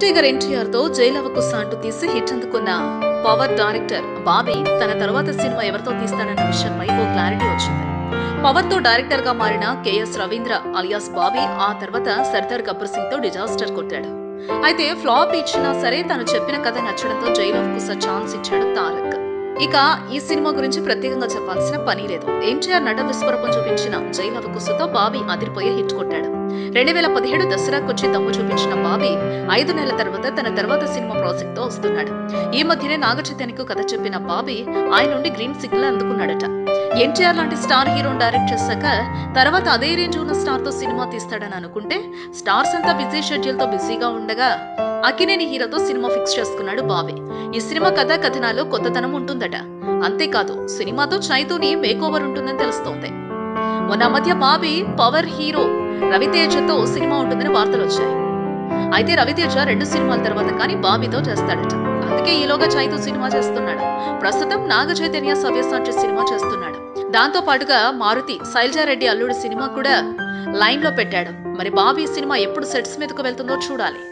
Young tiger NTR తో జైలవకు సాంటు తీసి hit అందుకున్న పవర్ డైరెక్టర్ బాబీ తన తర్వాత సినిమా ఎవరితో తీస్తాడన్న విషయంపై ఓ క్లారిటీ వచ్చింది పవర్ తో డైరెక్టర్ గా మారిన కేఎస్ రవీంద్ర అలియాస్ బాబీ ఆ తర్వాత సర్దార్ గబ్బర్ సింగ్ తో డిజాస్టర్ కొట్టాడు అయితే ఫ్లాప్ ఇచ్చినా సరే తను చెప్పిన కథ నచ్చడంతో జైలవకు ఛాన్స్ ఇచ్చాడు తారక్ ఇక ఈ సినిమా గురించి ప్రత్యేకంగా చెప్పాల్సిన పని లేదు ఎన్టీఆర్ నట విస్వరూపం చూపించిన జైలవ కుసుతో బాబీ అదిరిపోయే హిట్ కొట్టాడు రెండు వేల పదిహేడు దసరాకొచ్చి దమ్ము చూపించిన బాబీ ఐదు నెలల తర్వాత తన తర్వాత సినిమా ప్రాజెక్ట్ తో వస్తున్నాడు ఈ మధ్యనే నాగ చైతన్యకు కథ చెప్పిన బాబీ ఆయన నుండి గ్రీన్ సిగ్నల్ అందుకున్నాడట ఎన్టీఆర్ లాంటి స్టార్ హీరోని డైరెక్ట్ చేశాక తర్వాత అదే రేంజ్ ఉన్న స్టార్ తో సినిమా తీస్తాడని అనుకుంటే స్టార్స్ అంతా బిజీ షెడ్యూల్ తో బిజీగా ఉండగా అక్కినేని హీరోతో సినిమా ఫిక్స్ చేసుకున్నాడు బాబీ ఈ సినిమా కథా కథనాలు కొత్తతనం ఉంటుందట అంతేకాదు సినిమాతో చైతూని మేక్ ఓవర్ ఉంటుందని తెలుస్తోంది మొన్న మధ్య బాబీ పవర్ హీరో రవితేజతో సినిమా ఉంటుందని వార్తలు వచ్చాయి అయితే రవితేజ రెండు సినిమాల తర్వాత కానీ బాబీతో చేస్తాడట అందుకే ఈలోగా చైతు సినిమా చేస్తున్నాడు ప్రస్తుతం నాగ చైతన్య సవ్యసాచి సినిమా చేస్తున్నాడు దాంతో పాటుగా మారుతి శైలజారెడ్డి అల్లుడి సినిమా కూడా లైన్ లో పెట్టాడు మరి బాబీ సినిమా ఎప్పుడు సెట్స్ మీదకు వెళ్తుందో చూడాలి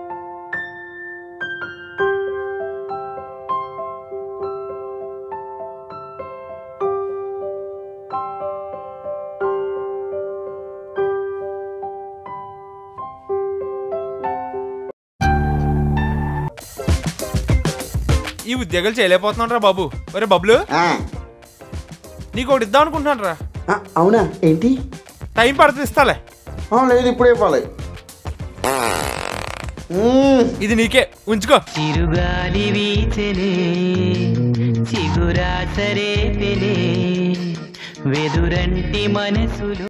ఈ ఉద్యోగాలు చేయలేకపోతున్నాను రా బాబు ఒరే బబ్లు ఆ, నీకు ఒకటి ఇద్దాం అనుకుంటున్నాను రా ఆ, అవునా ఏంటి టైం పడుతుంది ఇస్తాలే ఆ, లేదు ఇప్పుడే ఇవ్వాలి మ్మ్. ఇది నీకే ఉంచుకో చిరుగాలి వీచెలే చిగురాసరే పెలే వెదురంటి మనసులు